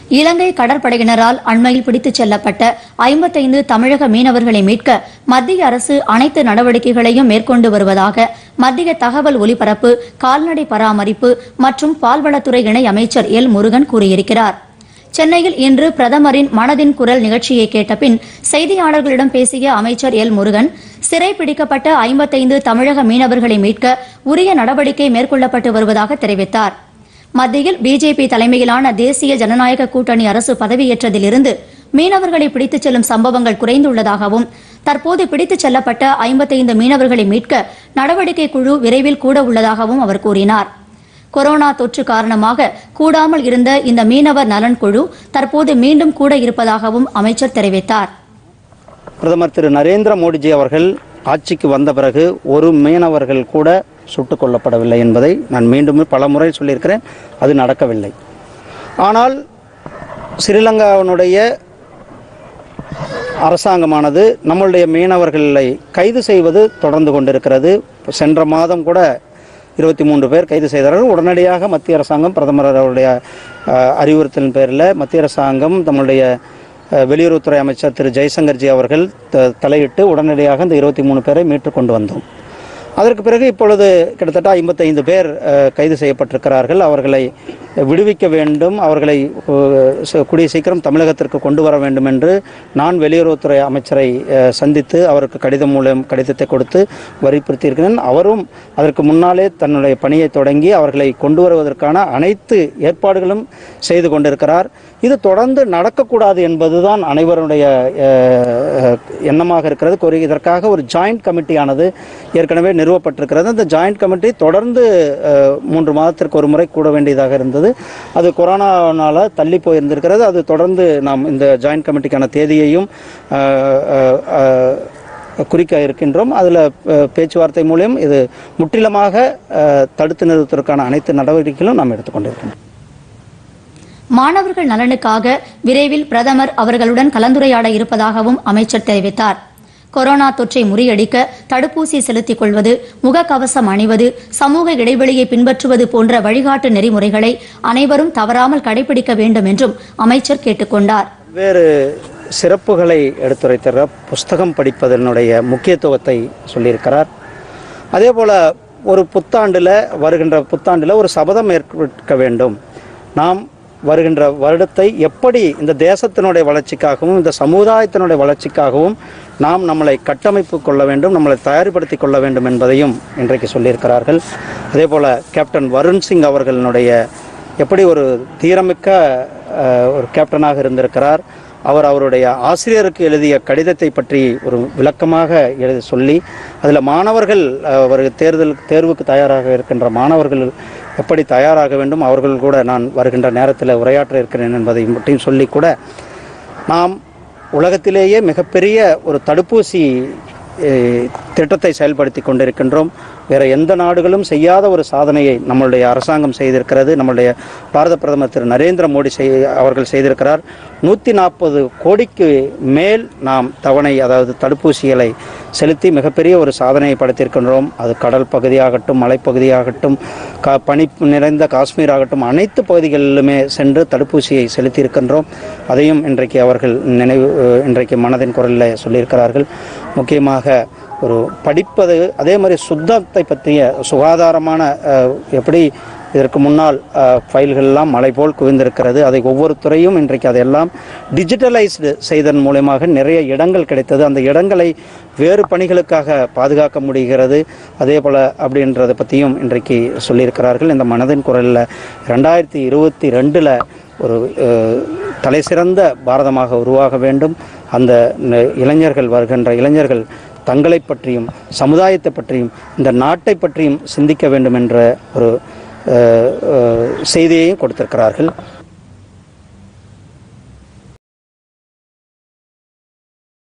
இலங்கை கடற்படையினரால் அண்மையில் பிடித்துச் செல்லப்பட்ட ஐம்பத்தைந்து தமிழக மீனவர்களை மீட்க மத்திய அரசு அனைத்து நடவடிக்கைகளையும் மேற்கொண்டு வருவதாக மத்திய தகவல் ஒலிபரப்பு கால்நடை பராமரிப்பு மற்றும் பால்வளத்துறை இணை அமைச்சர் எல் முருகன் கூறியிருக்கிறார் சென்னையில் இன்று பிரதமரின் மனதின் குரல் நிகழ்ச்சியை கேட்டபின் செய்தியாளர்களிடம் பேசிய அமைச்சர் எல் முருகன் சிறை பிடிக்கப்பட்ட ஐம்பத்தைந்து தமிழக மீனவர்களை மீட்க உரிய நடவடிக்கை மேற்கொள்ளப்பட்டு வருவதாக தெரிவித்தார் மத்தியில் பிஜேபி தலைமையிலான தேசிய ஜனநாயக கூட்டணி அரசு பதவியேற்றதிலிருந்து மீனவர்களை பிடித்துச் செல்லும் சம்பவங்கள் குறைந்துள்ளதாகவும் தற்போது பிடித்துச் செல்லப்பட்ட ஐம்பத்தைந்து மீனவர்களை மீட்க நடவடிக்கை குழு விரைவில் கூட உள்ளதாகவும் அவர் கூறினார் கொரோனா தொற்று காரணமாக கூடாமல் இருந்த இந்த மீனவர் நலன் குழு தற்போது மீண்டும் கூட இருப்பதாகவும் அமைச்சர் தெரிவித்தார் பிரதமர் திரு நரேந்திர மோடிஜி அவர்கள் ஆட்சிக்கு வந்த பிறகு ஒரு மீனவர்கள் கூட சுட்டுக் கொல்லப்படவில்லை என்பதை நான் மீண்டும் பல முறை சொல்லியிருக்கிறேன் அது நடக்கவில்லை ஆனால் ஸ்ரீலங்காவினுடைய அரசாங்கமானது நம்மளுடைய மீனவர்களை கைது செய்வது தொடர்ந்து கொண்டிருக்கிறது சென்ற மாதம் கூட இருபத்தி மூன்று பேர் கைது செய்தார்கள் உடனடியாக மத்திய அரசாங்கம் பிரதமர் அவருடைய அஹ், அறிவுறுத்தலின் பேரில் மத்திய அரசாங்கம் நம்முடைய அஹ், வெளியுறவுத்துறை அமைச்சர் திரு ஜெய்சங்கர்ஜி அவர்கள் த- தலையிட்டு உடனடியாக இந்த இருபத்தி மூணு பேரை மீட்டு கொண்டு வந்தோம் அதற்கு பிறகு இப்பொழுது கிட்டத்தட்ட ஐம்பத்தைந்து பேர் அஹ், கைது செய்யப்பட்டிருக்கிறார்கள் அவர்களை விடுவிக்க வேண்டும் அவர்களை அஹ், ச- கூடிய சீக்கிரம் தமிழகத்திற்கு கொண்டு வர வேண்டும் என்று நான் வெளியுறவுத்துறை அமைச்சரை அஹ், சந்தித்து அவருக்கு கடிதம் மூலம் கடிதத்தை கொடுத்து வலியுறுத்தியிருக்கிறேன் அவரும் அதற்கு முன்னாலே தன்னுடைய பணியை தொடங்கி அவர்களை கொண்டு வருவதற்கான அனைத்து ஏற்பாடுகளும் செய்து கொண்டிருக்கிறார் இது தொடர்ந்து நடக்கக்கூடாது என்பதுதான் அனைவருடைய அஹ், அஹ், எண்ணமாக இருக்கிறது கோரி இதற்காக ஒரு ஜாயிண்ட் கமிட்டியானது ஏற்கனவே நிறுவப்பட்டிருக்கிறது அந்த ஜாயிண்ட் கமிட்டி தொடர்ந்து அஹ், மூன்று மாதத்திற்கு ஒரு முறை கூட வேண்டியதாக இருந்தது அது கொரோனானால தள்ளி போயிருந்திருக்கிறது அது தொடர்ந்து நாம் இந்த ஜாயிண்ட் கமிட்டிக்கான தேதியையும் அஹ், அஹ், அஹ், குறிக்க இருக்கின்றோம் அதில் பேச்சுவார்த்தை மூலம் இது முற்றிலுமாக அஹ், தடுத்து நிறுத்துவதற்கான அனைத்து நடவடிக்கைகளும் நாம் எடுத்துக்கொண்டிருக்கின்றோம் மாணவர்கள் நலனுக்காக விரைவில் பிரதமர் அவர்களுடன் கலந்துரையாட இருப்பதாகவும் அமைச்சர் தெரிவித்தார் கொரோனா தொற்றை முறியடிக்க தடுப்பூசி செலுத்திக் கொள்வது முகக்கவசம் அணிவது சமூக இடைவெளியை பின்பற்றுவது போன்ற வழிகாட்டு நெறிமுறைகளை அனைவரும் தவறாமல் கடைபிடிக்க வேண்டும் என்றும் அமைச்சர் கேட்டுக்கொண்டார் பல்வேறு சிறப்புகளை எடுத்துரைத்தர புஸ்தகம் படிப்பதனுடைய முக்கியத்துவத்தை சொல்லியிருக்கிறார் அதே போல் ஒரு புத்தாண்டில் வருகின்ற புத்தாண்டில் ஒரு சபதம் ஏற்க வேண்டும் நாம் வருகின்ற வருடத்தை எப்படி இந்த தேசத்தினுடைய வளர்ச்சிக்காகவும் இந்த சமுதாயத்தினுடைய வளர்ச்சிக்காகவும் நாம் நம்மளை கட்டமைப்பு கொள்ள வேண்டும் நம்மளை தயார்படுத்திக் கொள்ள வேண்டும் என்பதையும் இன்றைக்கு சொல்லியிருக்கிறார்கள் அதே போல் கேப்டன் வருண் சிங் அவர்களுடைய எப்படி ஒரு தீரமிக்க அஹ், ஒரு கேப்டனாக இருந்திருக்கிறார் அவர் அவருடைய ஆசிரியருக்கு எழுதிய கடிதத்தை பற்றி ஒரு விளக்கமாக எழுதி சொல்லி அதில் மாணவர்கள் அஹ், ஒரு தேர்தல் தேர்வுக்கு தயாராக இருக்கின்ற மாணவர்கள் எப்படி தயாராக வேண்டும் அவர்கள் கூட நான் வருகின்ற நேரத்தில் உரையாற்ற இருக்கிறேன் என்பதை மட்டும் சொல்லி கூட நாம் உலகத்திலேயே மிகப்பெரிய ஒரு தடுப்பூசி அஹ், திட்டத்தை செயல்படுத்தி கொண்டிருக்கின்றோம் வேறு எந்த நாடுகளும் செய்யாத ஒரு சாதனையை நம்மளுடைய அரசாங்கம் செய்திருக்கிறது நம்மளுடைய பாரத பிரதமர் திரு நரேந்திர மோடி செய் அவர்கள் செய்திருக்கிறார் நூற்றி நாற்பது கோடிக்கு மேல் நாம் தவணை அதாவது தடுப்பூசிகளை செலுத்தி மிகப்பெரிய ஒரு சாதனையை படைத்திருக்கின்றோம் அது கடல் பகுதியாகட்டும் மலைப்பகுதியாகட்டும் கா பனி நிறைந்த காஷ்மீர் ஆகட்டும் அனைத்து பகுதிகளிலுமே சென்று தடுப்பூசியை செலுத்தியிருக்கின்றோம் அதையும் இன்றைக்கு அவர்கள் நினைவு அஹ், இன்றைக்கு மனதின் குரலில் சொல்லியிருக்கிறார்கள் முக்கியமாக ஒரு படிப்பது அதே மாதிரி சுத்தத்தை பற்றிய சுகாதாரமான அஹ், எப்படி இதற்கு முன்னால் அஹ், ஃபைல்கள்லாம் மலை போல் குவிந்திருக்கிறது அதை ஒவ்வொரு துறையும் இன்றைக்கு அதையெல்லாம் டிஜிட்டலைஸ்டு செய்தன் மூலயமாக நிறைய இடங்கள் கிடைத்தது அந்த இடங்களை வேறு பணிகளுக்காக பாதுகாக்க முடிகிறது அதே போல் அப்படின்றத பற்றியும் இன்றைக்கு சொல்லியிருக்கிறார்கள் இந்த மனதின் குரலில் ரெண்டாயிரத்தி இருபத்தி ரெண்டில் ஒரு அஹ், தலைசிறந்த பாரதமாக உருவாக வேண்டும் அந்த ந- இளைஞர்கள் வருகின்ற இளைஞர்கள் தங்களை பற்றியும் சமுதாயத்தை பற்றியும் இந்த நாட்டை பற்றியும் சிந்திக்க வேண்டும் என்ற ஒரு அஹ், அஹ், செய்தியையும் கொடுத்திருக்கிறார்கள்